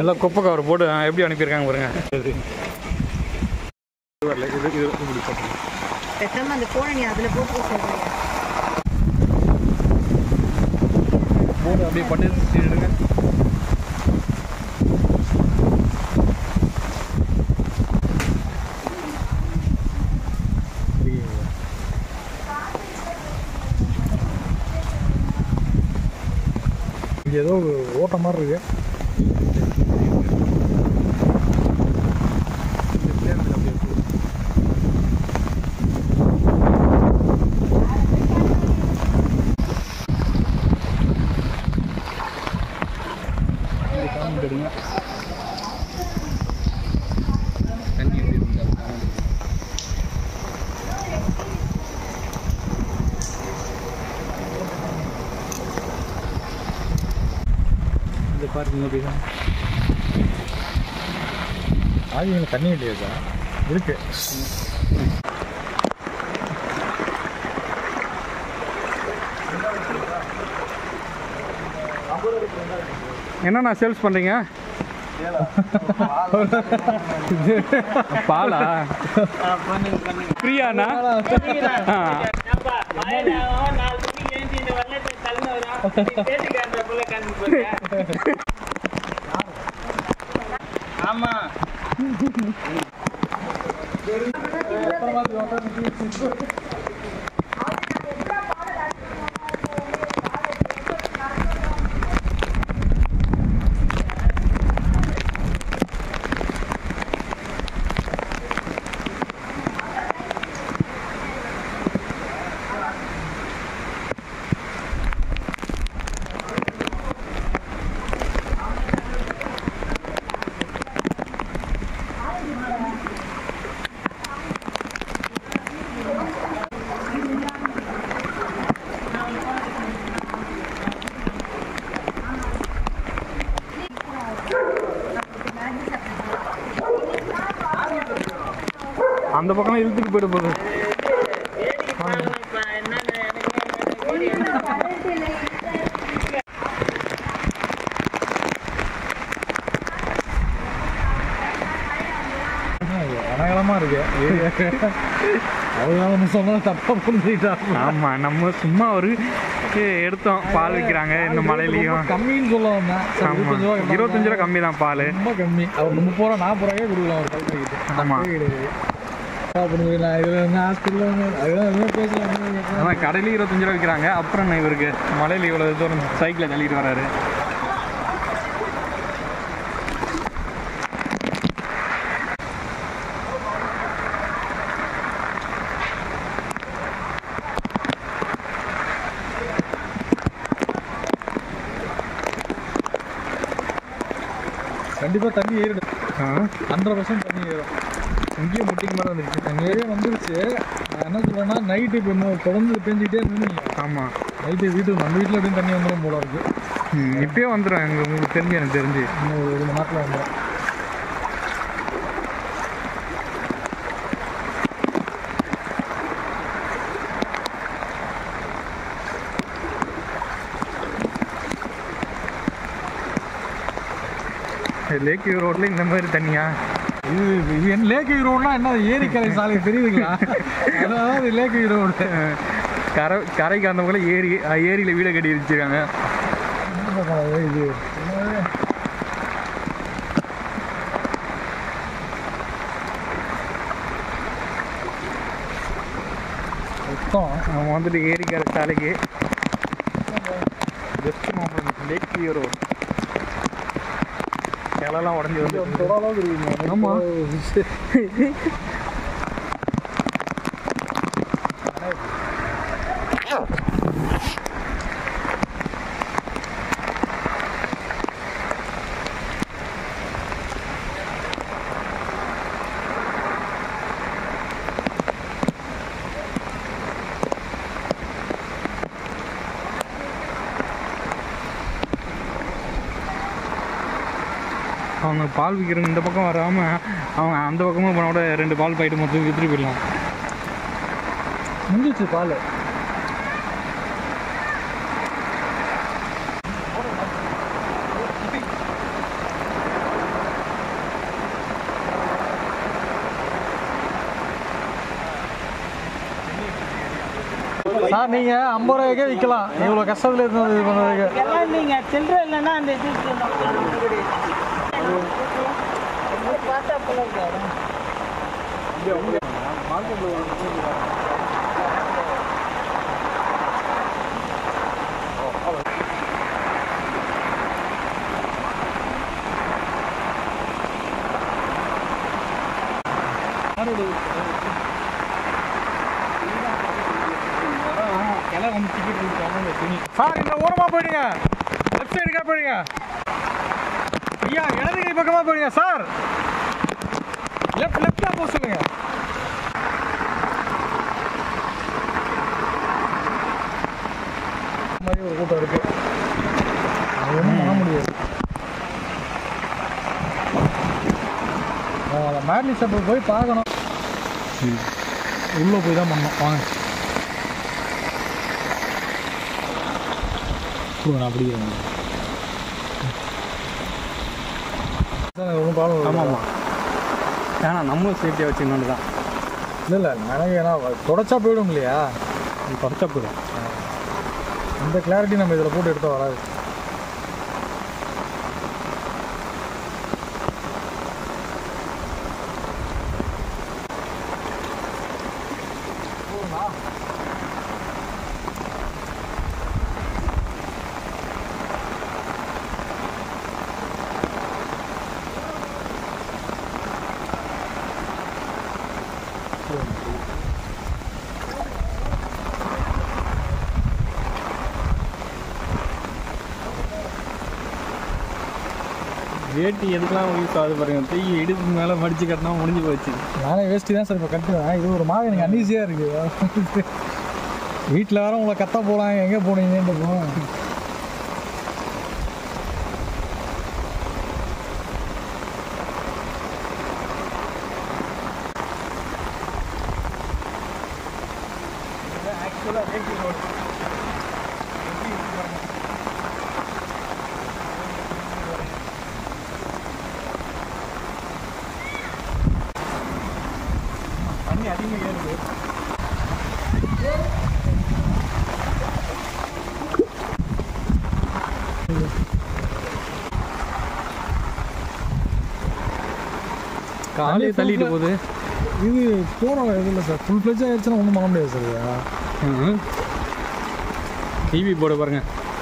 எல்லாம் குப்பை கவர் போட்டு ஆ, எப்படி அனுப்பியிருக்காங்க பாருங்க இது வரல இது இது இப்படி போட்டு பேசாம அந்த போனை நீ அதுல போட்டு சொல்றியா போடு அப்படியே பண்ணி எடுங்க இங்கே ஏதோ ஒரு ஓட்ட மாதிரி இருக்கு தண்ணி எப்படி இருக்கு இந்த பார்க்கிங் எப்படி தான் ஆகியங்க தண்ணி இல்லையா இருக்கு என்னண்ணா சேல்ஸ் பண்ணுறீங்க பாலா ஃப்ரீயாண்ணா ஆ. ஆமா அந்த பக்கம் இழுத்துட்டு போயிட போகுது இப்ப என்னன்னு எனக்கு அனகலமாக இருக்கு ஏரியா அதனால நம்ம சொன்னால் தப்பாக புரிஞ்சுக்கிட்டாங்க ஆமாம் நம்ம சும்மா ஒரு ஏ, எடுத்தோம் பால் விற்கிறாங்க இந்த மழையிலையும் கம்மின்னு சொல்ல வந்தேன் சரி, ஆமாம் இருபத்தஞ்சு ரூபா இருபத்தஞ்சு ரூபா கம்மி தான் பால் ரொம்ப கம்மி அவர் முப்பது ரூபா நாற்பது ரூபாயே கொடுக்கலாம் ஒரு கல்விக்கு ஆமா. கிடையாது சாப்பிடுங்க நான் இதில் வந்து ஹாஸ்பிட்டலில் அதெல்லாம் எதுவுமே பேசலாம் ஆனால் கடையில இருபத்தஞ்சு ரூபா விற்கிறாங்க அப்புறம் என்ன இவருக்கு மழையில் இவ்வளோ தூரம் சைக்கிளை தள்ளிட்டு வராரு கண்டிப்பாக தண்ணி ஏறிடும் ஆ ஹண்ட்ரட் பர்சன்ட் தண்ணி ஏறும் இங்கேயும் முட்டிக்கு மேலே வந்துருச்சு எங்கள் ஏரியா வந்துருச்சு நான் என்ன சொல்கிறேன்னா நைட்டு இப்போ இன்னும் தொடர்ந்து பெஞ்சிக்கிட்டே இருந்தீங்க ஆமாம் நைட்டு வீட்டுக்கு நம்ம வீட்டில் எப்படியும் தண்ணி வந்துடும் போல இருக்கு இப்பயே வந்துடும் எங்க உங்களுக்கு தெரிஞ்சு எனக்கு தெரிஞ்சு இன்னும் ஒரு ரெண்டு நாட்டில் வந்துடும் லேக் வியூ ரோட்டில் இந்த மாதிரி தண்ணியா இது இது என்ன லேக் ரோடுனா என்ன ஏரிக்கரை சாலை தெரியுதுங்களா அதாவது லேக் ரோடு கரை கரைக்கு அந்த பக்கம் ஏரி அஹ் ஏரியில் வீடை கட்டி வச்சிருக்காங்க இது மொத்தம் நம்ம வந்துட்டு ஏரிக்கரை சாலைக்கு பெஸ்ட் மாம்பழம் லேக் வியூ ரோடு கிளெல்லாம் உடஞ்சி வந்து ஒரு அளவுக்கு இருக்குங்க ஆமா. அவங்க பால் விற்கிறவங்க இந்த பக்கம் வராமல் அவங்க அந்த பக்கமாக போனோட ரெண்டு பால் பாயிட்டு மொத்தம் வித்துட்டு போயிடலாம் முடிஞ்சிச்சு பால் சார் நீங்க ஐம்பது ரூபாய்க்கே விற்கலாம் இவ்வளவு கஷ்டத்துல இருந்து இது பண்ணதுக்கு எல்லாம் நீங்க சில்லறை இல்லைன்னா அந்த இது பார்த்தா போல இருக்காரு எல்லாம் வந்து டிக்கெட் கொடுத்தாங்க அந்த துணி சார் இந்த ஓரமா போயிடுங்க லெஃப்ட் சைடுக்கா போயிடுங்க ஐயா இடது கை பக்கமா போயிடுங்க சார் லெஃப்ட் லெஃப்டா போக சொல்லுங்க இந்த மாதிரி ஒரு கூட்டம் இருக்கு அது ஒன்றும் பண்ண முடியாது மேட்லி ஷாப்பு போய் பார்க்கணும் உள்ளே போய் தான் பண்ணணும் வாங்க நான் பிடிக்கிறேன் ஒன்றும் ப்ராப்ளம் ஆமாம் ஆமாம் ஏன்னா நம்ம சேஃப்டியாக வச்சுக்கணுன்னு தான் இல்லை இல்லை எனக்கு ஏன்னா தொடச்சா போயிடும் இல்லையா குறைச்சா போதும் இந்த கிளாரிட்டி நம்ம இதில் போட்டு எடுத்தால் வராது வேட்டி எதுக்கெல்லாம் யூஸ் ஆகுது பாருங்க தூக்கி இடுப்பு மேலே மடிச்சு கட்டினா முடிஞ்சு போச்சு நானே வேஸ்ட்டு தான் சார் இப்போ கட்டுவேன் இது ஒரு மாதிரி எனக்கு அன்ஈஸியாக இருக்குது வீட்டில் வேற உங்களை கத்த போகலாம் எங்கே போனீங்கன்னு இருக்கும் தண்ணி அதிகமாக ஏறுது காலையே தள்ளிட்டு போகுது இது போகிறோம் இது இல்லை சார் ஃபுல் ஃப்ளெஜ் ஆயிடுச்சுன்னா ஒன்றும் பண்ண முடியாது சார் டிவி போட பாருங்க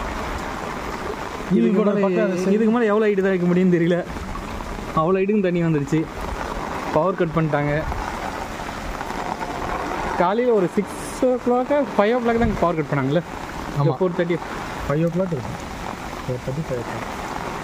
TV இதுக்கு போட மேலே பக்கம் அது இதுக்கு மேலே எவ்வளோ ஹைட்டு தான் வைக்க முடியும்னு தெரியல அவ்வளோ ஹைட்டுக்கும் தண்ணி வந்துருச்சு பவர் கட் பண்ணிட்டாங்க காலையில் ஒரு சிக்ஸ் ஓ கிளாக்கா ஃபைவ் ஓ கிளாக் தான் பவர் கட் பண்ணாங்கல்ல ஆமா. Four thirty five o'clock இருக்கும் four thirty five o'clock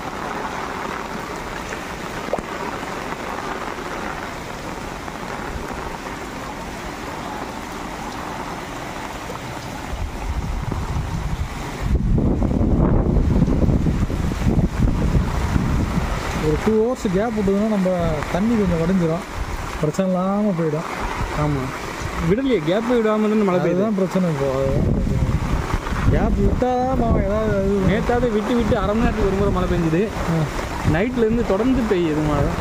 ஒரு டூ ஹவர்ஸ் கேப் விட்டதுன்னா நம்ம தண்ணி கொஞ்சம் வடிஞ்சிரும் பிரச்சனை இல்லாமல் போயிடும் ஆமாம் விடலையே கேப் விடாமல் தான் மழை பெய்யுது அதுதான் பிரச்சனை இப்போ கேப் விட்டால் மாவன் ஏதாவது இது நேற்றாவது விட்டு விட்டு அரை மணி நேரத்துக்கு ஒரு முறை மழை பெஞ்சுது நைட்லேருந்து தொடர்ந்து பெய்யுது மழை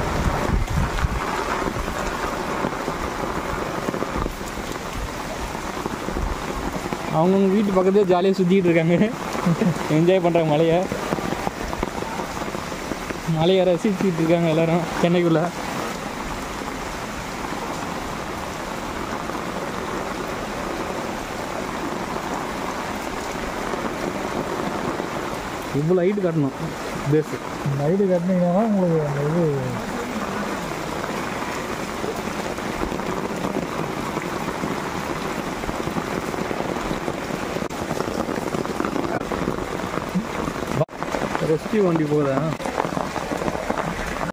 அவங்கவுங்க வீட்டு பக்கத்துலேயே ஜாலியாக சுற்றிட்டு இருக்காங்க என்ஜாய் பண்ணுறாங்க மலையை மலையை ரசிச்சுட்டு இருக்காங்க எல்லாரும் சென்னைக்குள்ள இவ்வளோ ஹைட்டு காட்டணும் பேஸு நைட்டு கட்டினீங்கன்னா உங்களுக்கு அந்த இது ரெஸ்கியூ வண்டி போகுதா